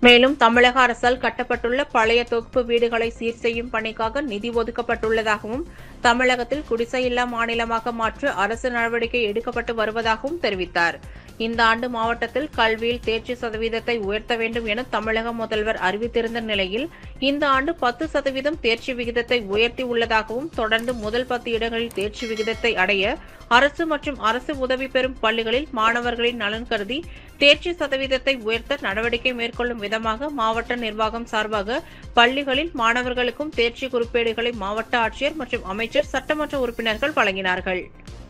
மேலும் தமிழக அரசால் கட்டப்பட்டுள்ள பழைய தொகுப்பு வீடுகளை சீர் செய்யும் பணிக்காக நிதி ஒதுக்கப்பட்டுள்ளதாகவும் தமிழகத்தில் குடிசையில்லா மாநிலமாக மாற்ற அரசு நடவடிக்கை எடுக்கப்பட்டு வருவதாகவும் தெரிவித்தார் இந்த ஆண்டு மாவட்டத்தில் கல்வியில் தேர்ச்சி சதவீதத்தை உயர்த்த வேண்டும் என தமிழக முதல்வர் அறிவித்திருந்த நிலையில் இந்த ஆண்டு பத்து சதவீதம் தேர்ச்சி விகிதத்தை உயர்த்தி உள்ளதாகவும் தொடர்ந்து முதல் பத்து இடங்களில் தேர்ச்சி விகிதத்தை அடைய அரசு மற்றும் அரசு உதவி பெறும் பள்ளிகளில் மாணவர்களின் நலன் கருதி தேர்ச்சி சதவீதத்தை உயர்த்த நடவடிக்கை மேற்கொள்ளும் விதமாக மாவட்ட நிர்வாகம் சார்பாக பள்ளிகளில் மாணவர்களுக்கும் தேர்ச்சி குறிப்பேடுகளை மாவட்ட ஆட்சியர் மற்றும் அமைச்சர் சட்டமன்ற உறுப்பினர்கள் வழங்கினார்கள்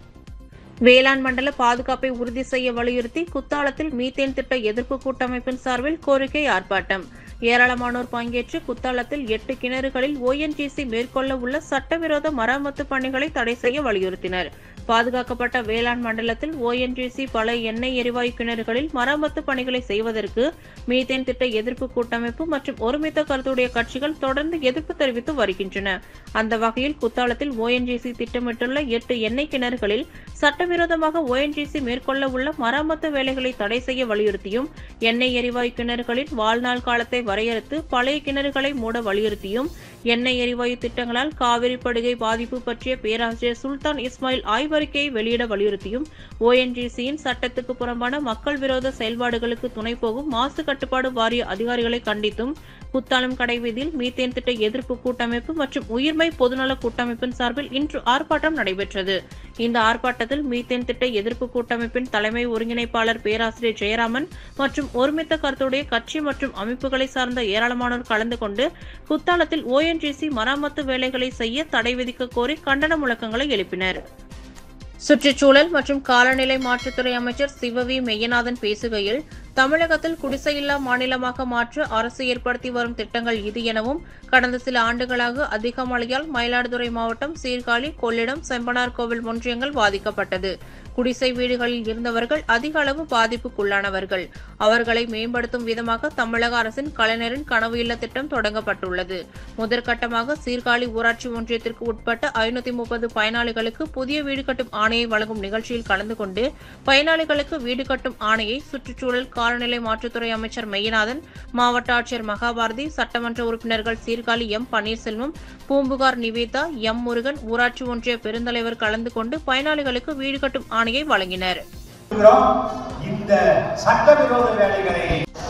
வேளாண் மண்டல பாதுகாப்பை உறுதி செய்ய வலியுறுத்தி குத்தாலத்தில் மீத்தேன் திட்ட எதிர்ப்பு கூட்டமைப்பின் சார்பில் கோரிக்கை ஆர்ப்பாட்டம் ஏராளமானோர் பங்கேற்று குத்தாலத்தில் எட்டு கிணறுகளில் ஓஎன்ஜிசி மேற்கொள்ள உள்ள சட்டவிரோத மராமத்து பணிகளை தடை செய்ய வலியுறுத்தினர் பாதுகாக்கப்பட்ட வேளாண் மண்டலத்தில் ஓஎன்ஜிசி பல எண்ணெய் எரிவாயு கிணறுகளில் மராமத்து பணிகளை செய்வதற்கு மீத்தேன் திட்ட எதிர்ப்பு கூட்டமைப்பு மற்றும் ஒருமித்த கருத்துடைய கட்சிகள் தொடர்ந்து எதிர்ப்பு தெரிவித்து வருகின்றன அந்த வகையில் குத்தாலத்தில் ஓஎன்ஜிசி திட்டமிட்டுள்ள எட்டு எண்ணெய் கிணறுகளில் சட்டவிரோதமாக ஓஎன்ஜிசி மேற்கொள்ள உள்ள மராமத்து வேலைகளை தடை செய்ய வலியுறுத்தியும் எண்ணெய் எரிவாயு கிணறுகளின் வாழ்நாள் காலத்தை வரையறுத்து பழைய கிணறுகளை மூட வலியுறுத்தியும் எண்ணெய் எரிவாயு திட்டங்களால் காவிரி படுகை பாதிப்பு பற்றிய பேராசிரியர் சுல்தான் இஸ்மாயில் ஆய்வறிக்கையை வெளியிட வலியுறுத்தியும் ஓஎன்ஜிசியின் சட்டத்துக்கு புறம்பான மக்கள் விரோத செயல்பாடுகளுக்கு துணை போகும் மாசு கட்டுப்பாடு வாரிய அதிகாரிகளை கண்டித்தும் குத்தாலம் கடைவீதியில் மீத்தேன் திட்ட எதிர்ப்பு கூட்டமைப்பு மற்றும் உயிர்மை பொதுநல கூட்டமைப்பின் சார்பில் இன்று ஆர்ப்பாட்டம் நடைபெற்றது இந்த ஆர்ப்பாட்டத்தில் மீத்தேன் திட்ட எதிர்ப்பு கூட்டமைப்பின் தலைமை ஒருங்கிணைப்பாளர் பேராசிரியர் ஜெயராமன் மற்றும் ஒருமித்த கருத்துடைய கட்சி மற்றும் அமைப்புகளை சார்ந்த ஏராளமானோர் கலந்து கொண்டு குத்தாலத்தில் ஓஎன்ஜிசி மராமத்து வேலைகளை செய்ய தடை விதிக்க கோரி கண்டன முழக்கங்களை எழுப்பினர் சுற்றுச்சூழல் மற்றும் காலநிலை மாற்றத்துறை அமைச்சர் சிவவி மெய்யநாதன் பேசுகையில் தமிழகத்தில் குடிசையில்லா மாநிலமாக மாற்ற அரசு ஏற்படுத்தி வரும் திட்டங்கள் இது எனவும் கடந்த சில ஆண்டுகளாக அதிக மழையால் மயிலாடுதுறை மாவட்டம் சீர்காழி கொள்ளிடம் செம்பனார் கோவில் ஒன்றியங்கள் பாதிக்கப்பட்டது குடிசை வீடுகளில் இருந்தவர்கள் அதிக அளவு பாதிப்புக்குள்ளானவர்கள் அவர்களை மேம்படுத்தும் விதமாக தமிழக அரசின் கலைஞரின் கனவு இல்ல திட்டம் தொடங்கப்பட்டுள்ளது முதற்கட்டமாக சீர்காழி ஊராட்சி ஒன்றியத்திற்கு உட்பட்ட ஐநூத்தி முப்பது பயனாளிகளுக்கு புதிய வீடு கட்டும் ஆணையை வழங்கும் நிகழ்ச்சியில் கலந்து கொண்டு பயனாளிகளுக்கு வீடு கட்டும் ஆணையை சுற்றுச்சூழல் காலநிலை மாற்றுத்துறை அமைச்சர் மெய்யநாதன் மாவட்ட ஆட்சியர் மகாபாரதி சட்டமன்ற உறுப்பினர்கள் சீர்காழி எம் பன்னீர்செல்வம் பூம்புகார் நிவேதா எம் முருகன் ஊராட்சி ஒன்றிய பெருந்தலைவர் கலந்து கொண்டு பயனாளிகளுக்கு வீடு கட்டும் ஆணையை வழங்கினர் இருக்கிறோம். இந்த சட்டவிரோத வேலைகளை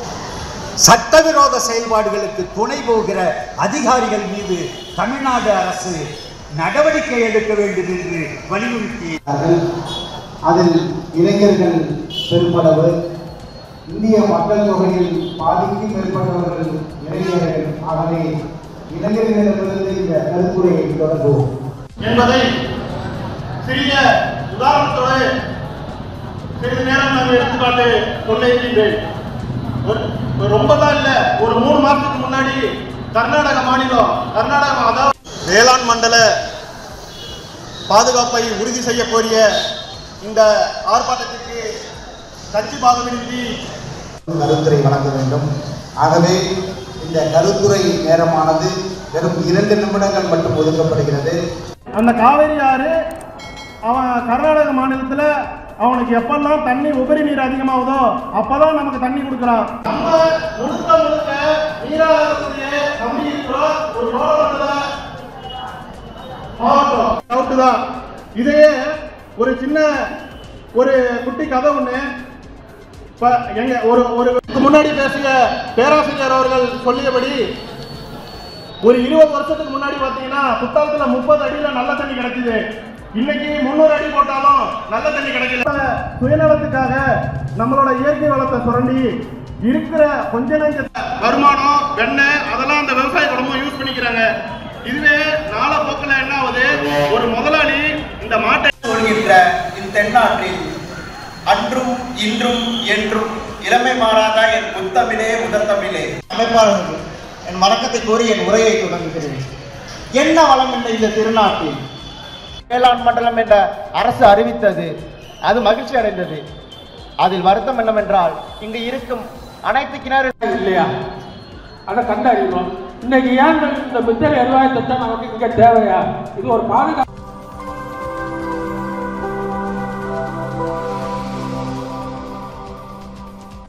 சட்டவிரோத செயல்பாடுகளுக்கு துணை போகிற அதிகாரிகள் மீது தமிழ்நாடு அரசு நடவடிக்கை எடுக்க வேண்டும் என்று வலியுறுத்தி இருக்கிறார்கள். அதில் இளைஞர்கள் பெருமளவு இந்திய மக்கள் தொகையில் பாதிக்கும் மேற்பட்டவர்கள் இளைஞர்கள் ஆகவே இளைஞர்களிடமிருந்து இந்த கருத்துரையை தொடங்குவோம் என்பதை சிறிய உதாரணத்தோடு சிறிது நேரம் நான் எடுத்துக்காட்டு சொல்ல இருக்கின்றேன் ஒரு ஒரு ரொம்ப தான் இல்லை ஒரு மூணு மாசத்துக்கு முன்னாடி கர்நாடக மாநிலம் கர்நாடக அதாவது வேளாண் மண்டல பாதுகாப்பை உறுதி செய்ய கோரிய இந்த ஆர்ப்பாட்டத்திற்கு கட்சி பாதமின்றி கருத்துரை வழங்க வேண்டும் ஆகவே இந்த கருத்துரை நேரமானது வெறும் இரண்டு நிமிடங்கள் மட்டும் ஒதுக்கப்படுகிறது அந்த காவேரி ஆறு அவன் கர்நாடக மாநிலத்தில் அவனுக்கு எப்பெல்லாம் தண்ணி உபரி நீர் அதிகமாகுதோ அப்பதான் நமக்கு தண்ணி கொடுக்கலாம் நம்ம முழுக்க முழுக்க நீராகக்கூடிய நம்பி இருக்கிறோம் ஒரு சோழமண்டல மாவட்டம் டவுட்டு தான் இதையே ஒரு சின்ன ஒரு குட்டி கதை ஒன்று இப்போ எங்க ஒரு ஒரு முன்னாடி பேசிய பேராசிரியர் அவர்கள் சொல்லியபடி ஒரு இருபது வருஷத்துக்கு முன்னாடி பார்த்தீங்கன்னா புத்தகத்தில் முப்பது அடியில் நல்ல தண்ணி கிடைக்குது இன்னைக்கு முந்நூறு அடி போட்டாலும் நல்ல தண்ணி கிடைக்கல சுயநலத்துக்காக நம்மளோட இயற்கை வளத்தை சுரண்டி இருக்கிற கொஞ்ச நெஞ்ச வருமானம் வெண்ணெய் அதெல்லாம் அந்த விவசாய குடும்பம் யூஸ் பண்ணிக்கிறாங்க இதுவே நாளப்போக்கில் என்ன ஆகுது ஒரு முதலாளி இந்த மாட்டை கொள்கின்ற இத்தென்னாட்டில் அன்றும் இன்றும் என்றும் இளமை மாறாத என் முத்தமிழே முதத்தமிழே அமைப்பாளர்கள் என் வணக்கத்தை கூறி என் உரையை தொடங்குகிறேன் என்ன வளம் என்ற இந்த திருநாட்டில் வேளாண் மண்டலம் என்ற அரசு அறிவித்தது அது மகிழ்ச்சி அடைந்தது அதில் வருத்தம் என்னவென்றால் இங்கு இருக்கும் அனைத்து கிணறு இல்லையா அதை கண்டறியணும் இன்னைக்கு ஏன் இந்த மித்தல் எரிவாயு திட்டம் நமக்கு இங்க தேவையா இது ஒரு பாதுகாப்பு